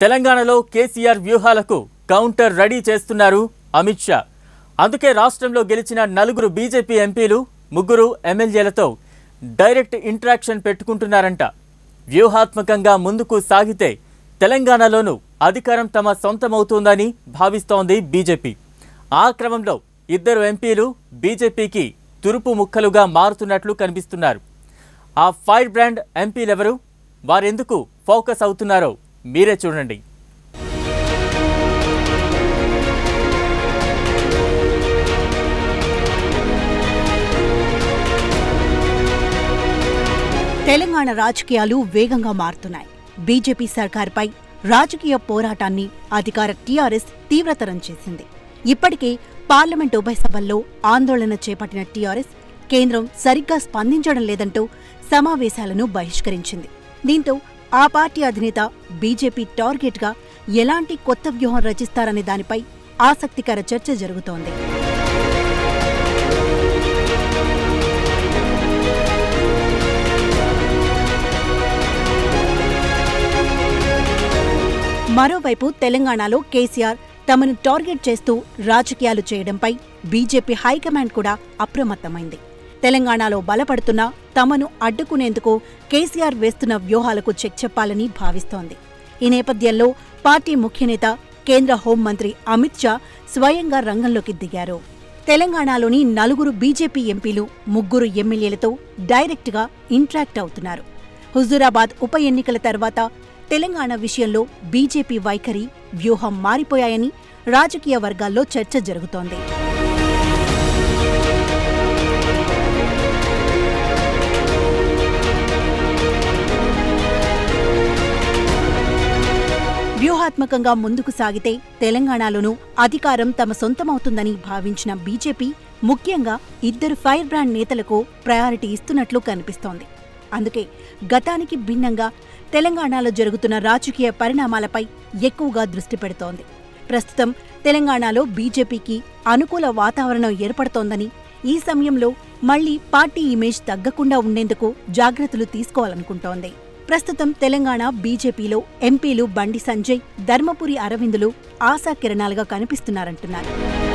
తెలంగాణలో KCR వ్యూహాలకు counter ready చేస్తున్నారు అమిత్ షా అందుకే రాష్ట్రంలో గెలిచిన నలుగురు బీజేపీ ఎంపీలు ముగ్గురు ఎమ్మెల్యేలతో డైరెక్ట్ ఇంటరాక్షన్ పెట్టుకుంటున్నారంట వ్యూహాత్మకంగా ముందుకు సాగితే తెలంగాణలోనూ అధికారం తమ సొంతమవుతుందని భావిస్తోంది బీజేపీ ఆ క్రమంలో ఇద్దరు ఎంపీలు బీజేపీకి తురుపు ముక్కలుగా మారుతున్నట్లు కనిపిస్తున్నారు ఆ ఫైర్ బ్రాండ్ ఎంపీలెవరు వారెందుకు ఫోకస్ అవుతున్నారో మీరే చూడండి తెలంగాణ రాజకీయాలు వేగంగా మారుతున్నాయి బీజేపీ సర్కార్పై రాజకీయ పోరాటాన్ని అధికార టీఆర్ఎస్ తీవ్రతరం చేసింది ఇప్పటికే పార్లమెంట్ ఉభయ సభల్లో ఆందోళన చేపట్టిన టీఆర్ఎస్ కేంద్రం సరిగ్గా స్పందించడం లేదంటూ సమావేశాలను బహిష్కరించింది దీంతో ఆ పార్టీ అధినేత బీజేపీ టార్గెట్గా ఎలాంటి కొత్త వ్యూహం రచిస్తారనే దానిపై ఆసక్తికర చర్చ జరుగుతోంది మరోవైపు తెలంగాణలో కేసీఆర్ తమను టార్గెట్ చేస్తూ రాజకీయాలు చేయడంపై బీజేపీ హైకమాండ్ కూడా అప్రమత్తమైంది తెలంగాణలో బలపడుతున్న తమను అడ్డుకునేందుకు కేసీఆర్ వేస్తున్న వ్యూహాలకు చెక్ చెప్పాలని భావిస్తోంది ఈ నేపథ్యంలో పార్టీ ముఖ్యనేత కేంద్ర హోంమంత్రి అమిత్ షా స్వయంగా రంగంలోకి దిగారు తెలంగాణలోని నలుగురు బీజేపీ ఎంపీలు ముగ్గురు ఎమ్మెల్యేలతో డైరెక్ట్గా ఇంటరాక్ట్ అవుతున్నారు హుజూరాబాద్ ఉప ఎన్నికల తర్వాత తెలంగాణ విషయంలో బీజేపీ వైఖరి వ్యూహం మారిపోయాయని రాజకీయ వర్గాల్లో చర్చ జరుగుతోంది వ్యూహాత్మకంగా ముందుకు సాగితే తెలంగాణలోనూ అధికారం తమ సొంతమవుతుందని భావించిన బీజేపీ ముఖ్యంగా ఇద్దరు ఫైర్ బ్రాండ్ నేతలకు ప్రయారిటీ ఇస్తున్నట్లు కనిపిస్తోంది అందుకే గతానికి భిన్నంగా తెలంగాణలో జరుగుతున్న రాజకీయ పరిణామాలపై ఎక్కువగా దృష్టి పెడుతోంది ప్రస్తుతం తెలంగాణలో బీజేపీకి అనుకూల వాతావరణం ఏర్పడుతోందని ఈ సమయంలో మళ్లీ పార్టీ ఇమేజ్ తగ్గకుండా ఉండేందుకు జాగ్రత్తలు తీసుకోవాలనుకుంటోంది ప్రస్తుతం తెలంగాణ బీజేపీలో ఎంపీలు బండి సంజయ్ ధర్మపురి అరవిందులు ఆశాకిరణాలుగా కనిపిస్తున్నారంటున్నారు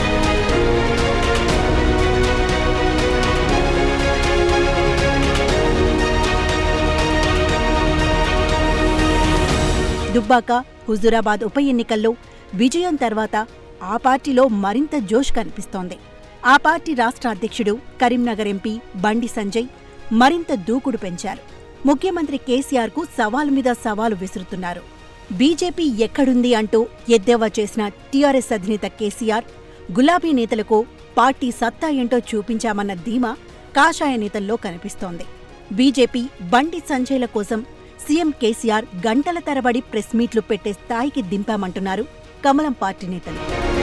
దుబ్బాక హుజూరాబాద్ ఉప ఎన్నికల్లో విజయం తర్వాత ఆ పార్టీలో మరింత జోష్ కనిపిస్తోంది ఆ పార్టీ రాష్ట్ర అధ్యక్షుడు కరీంనగర్ ఎంపీ బండి సంజయ్ మరింత దూకుడు పెంచారు ముఖ్యమంత్రి కేసీఆర్కు సవాలు మీద సవాలు విసురుతున్నారు బీజేపీ ఎక్కడుంది అంటూ ఎద్దేవా చేసిన టీఆర్ఎస్ అధినేత కేసీఆర్ గులాబీ నేతలకు పార్టీ సత్తా ఏంటో చూపించామన్న ధీమా కాషాయ నేతల్లో కనిపిస్తోంది బీజేపీ బండి సంజయ్ల కోసం సీఎం కేసీఆర్ గంటల తరబడి ప్రెస్ మీట్లు పెట్టే స్థాయికి దింపామంటున్నారు కమలం పార్టీ నేతలు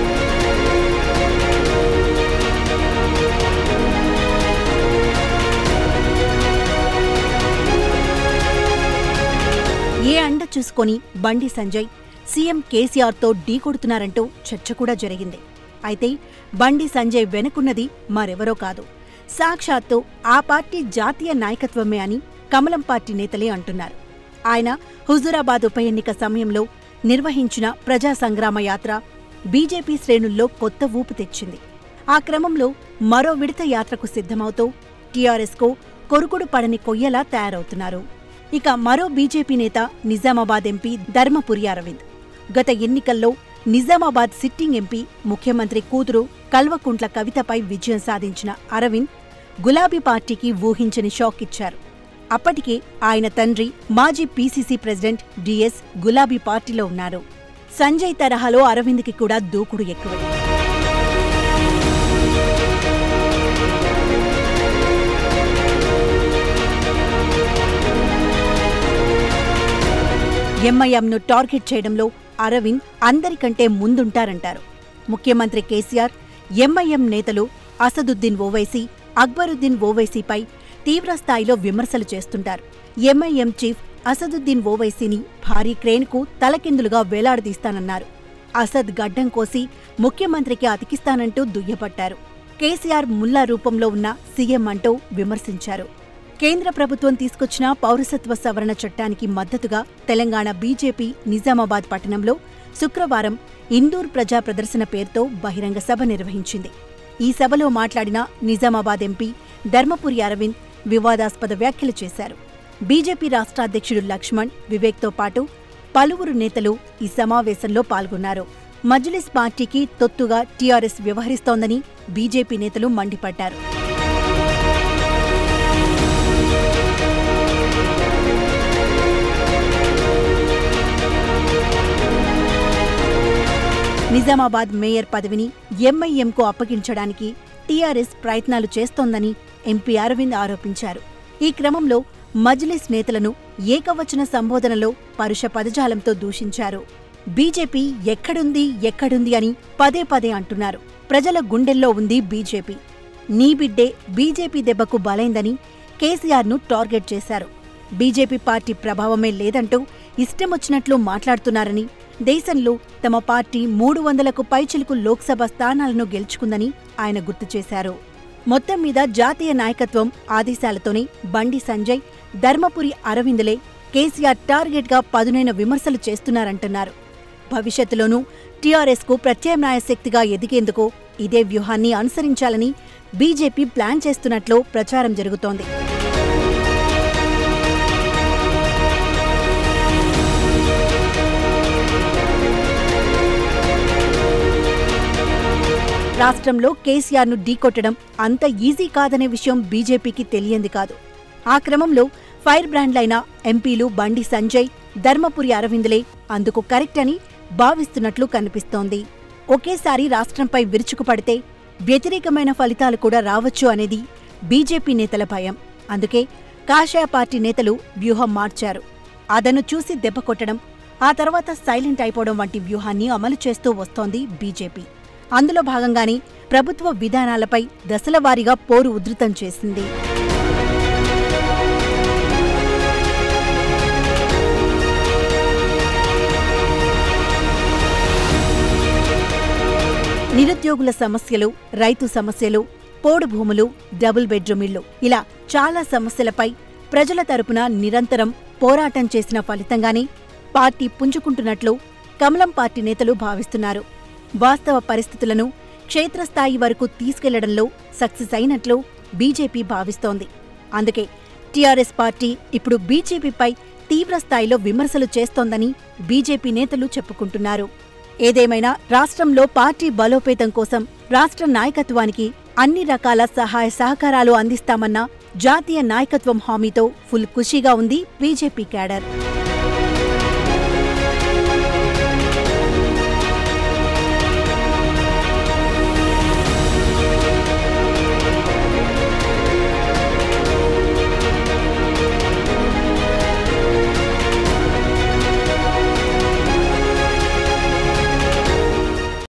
ఏ అండ చూసుకొని బండి సంజయ్ సీఎం కేసీఆర్తో ఢీకొడుతున్నారంటూ చర్చ కూడా జరిగింది అయితే బండి సంజయ్ వెనుకున్నది మరెవరో కాదు సాక్షాత్తు ఆ పార్టీ జాతీయ నాయకత్వమే అని కమలం పార్టీ నేతలే అంటున్నారు ఆయన హుజూరాబాద్ ఉప ఎన్నిక సమయంలో నిర్వహించిన ప్రజా సంగ్రామ యాత్ర బీజేపీ శ్రేణుల్లో కొత్త ఊపు తెచ్చింది ఆ క్రమంలో మరో విడత యాత్రకు సిద్ధమవుతూ టీఆర్ఎస్కు కొరుకుడు పడని కొయ్యలా తయారవుతున్నారు ఇక మరో బీజేపీ నేత నిజామాబాద్ ఎంపీ ధర్మపురి అరవింద్ గత ఎన్నికల్లో నిజామాబాద్ సిట్టింగ్ ఎంపీ ముఖ్యమంత్రి కూతురు కల్వకుంట్ల కవితపై విజయం సాధించిన అరవింద్ గులాబీ పార్టీకి ఊహించని షాక్ ఇచ్చారు అప్పటికే ఆయన తండ్రి మాజీ పీసీసీ ప్రెసిడెంట్ డిఎస్ గులాబీ పార్టీలో ఉన్నారు సంజయ్ తరహాలో అరవింద్కి కూడా దూకుడు ఎక్కువే ఎంఐఎంను టార్గెట్ చేయడంలో అరవింద్ అందరికంటే ముందుంటారంటారు ముఖ్యమంత్రి కేసీఆర్ ఎంఐఎం నేతలు అసదుద్దీన్ ఓవైసీ అక్బరుద్దీన్ ఓవైసీపై తీవ్రస్థాయిలో విమర్శలు చేస్తుంటారు ఎంఐఎం చీఫ్ అసదుద్దీన్ ఓవైసీని భారీ క్రేన్కు తలకిందులుగా వేలాడదీస్తానన్నారు అసద్ గడ్డం కోసి ముఖ్యమంత్రికి అతికిస్తానంటూ దుయ్యబట్టారు కేసీఆర్ ముల్లా రూపంలో ఉన్న సీఎం అంటూ విమర్శించారు కేంద్ర ప్రభుత్వం తీసుకొచ్చిన పౌరసత్వ సవరణ చట్టానికి మద్దతుగా తెలంగాణ బీజేపీ నిజామాబాద్ పట్టణంలో శుక్రవారం ఇందూర్ ప్రజా ప్రదర్శన పేరుతో బహిరంగ సభ నిర్వహించింది ఈ సభలో మాట్లాడిన నిజామాబాద్ ఎంపీ ధర్మపురి అరవింద్ వివాదాస్పద వ్యాఖ్యలు చేశారు బీజేపీ రాష్ట్ర అధ్యక్షుడు లక్ష్మణ్ వివేక్తో పాటు పలువురు నేతలు ఈ సమావేశంలో పాల్గొన్నారు మజ్లిస్ పార్టీకి తొత్తుగా టీఆర్ఎస్ వ్యవహరిస్తోందని బీజేపీ నేతలు మండిపడ్డారు నిజామాబాద్ మేయర్ పదవిని ఎంఐఎంకు అప్పగించడానికి టీఆర్ఎస్ ప్రయత్నాలు చేస్తోందని ఎంపీ అరవింద్ ఆరోపించారు ఈ క్రమంలో మజ్లిస్ నేతలను ఏకవచన సంబోధనలో పరుష పదజాలంతో దూషించారు బీజేపీ ఎక్కడుంది ఎక్కడుంది అని పదే పదే అంటున్నారు ప్రజల గుండెల్లో ఉంది బీజేపీ నీ బిడ్డే బీజేపీ దెబ్బకు బలైందని కేసీఆర్ను టార్గెట్ చేశారు బీజేపీ పార్టీ ప్రభావమే లేదంటూ ఇష్టమొచ్చినట్లు మాట్లాడుతున్నారని దేశంలో తమ పార్టీ మూడు వందలకు పైచిలుకు లోక్సభ స్థానాలను గెలుచుకుందని ఆయన గుర్తు చేశారు మొత్తం మీద జాతీయ నాయకత్వం ఆదేశాలతోనే బండి సంజయ్ ధర్మపురి అరవిందులే కేసీఆర్ టార్గెట్గా పదునైన విమర్శలు చేస్తున్నారంటున్నారు భవిష్యత్తులోనూ టీఆర్ఎస్కు ప్రత్యామ్నాయ శక్తిగా ఎదిగేందుకు ఇదే వ్యూహాన్ని అనుసరించాలని బీజేపీ ప్లాన్ చేస్తున్నట్లు ప్రచారం జరుగుతోంది రాష్ట్రంలో కేసీఆర్ను ఢీకొట్టడం అంత ఈజీ కాదనే విషయం బీజేపీకి తెలియంది కాదు ఆ క్రమంలో ఫైర్ బ్రాండ్లైన ఎంపీలు బండి సంజయ్ ధర్మపురి అరవిందులే అందుకు కరెక్ట్ అని భావిస్తున్నట్లు కనిపిస్తోంది ఒకేసారి రాష్ట్రంపై విరుచుకుపడితే వ్యతిరేకమైన ఫలితాలు కూడా రావచ్చు అనేది బీజేపీ నేతల భయం అందుకే కాషాయ పార్టీ నేతలు వ్యూహం మార్చారు అదను చూసి దెబ్బ కొట్టడం ఆ తర్వాత సైలెంట్ అయిపోవడం వంటి వ్యూహాన్ని అమలు చేస్తూ వస్తోంది బీజేపీ అందులో భాగంగానే ప్రభుత్వ విధానాలపై దశలవారీగా పోరు ఉధృతం చేసింది నిరుద్యోగుల సమస్యలు రైతు సమస్యలు పోడు భూములు డబుల్ బెడ్రూమ్ ఇళ్లు ఇలా చాలా సమస్యలపై ప్రజల తరపున నిరంతరం పోరాటం చేసిన ఫలితంగానే పార్టీ పుంజుకుంటున్నట్లు కమలం పార్టీ నేతలు భావిస్తున్నారు వాస్తవ పరిస్థితులను క్షేత్రస్థాయి వరకు తీసుకెళ్లడంలో సక్సెస్ అయినట్లు బీజేపీ భావిస్తోంది అందుకే టీఆర్ఎస్ పార్టీ ఇప్పుడు బీజేపీపై తీవ్రస్థాయిలో విమర్శలు చేస్తోందని బీజేపీ నేతలు చెప్పుకుంటున్నారు ఏదేమైనా రాష్ట్రంలో పార్టీ బలోపేతం కోసం రాష్ట్ర నాయకత్వానికి అన్ని రకాల సహాయ సహకారాలు అందిస్తామన్న జాతీయ నాయకత్వం హామీతో ఫుల్ ఖుషీగా ఉంది బీజేపీ క్యాడర్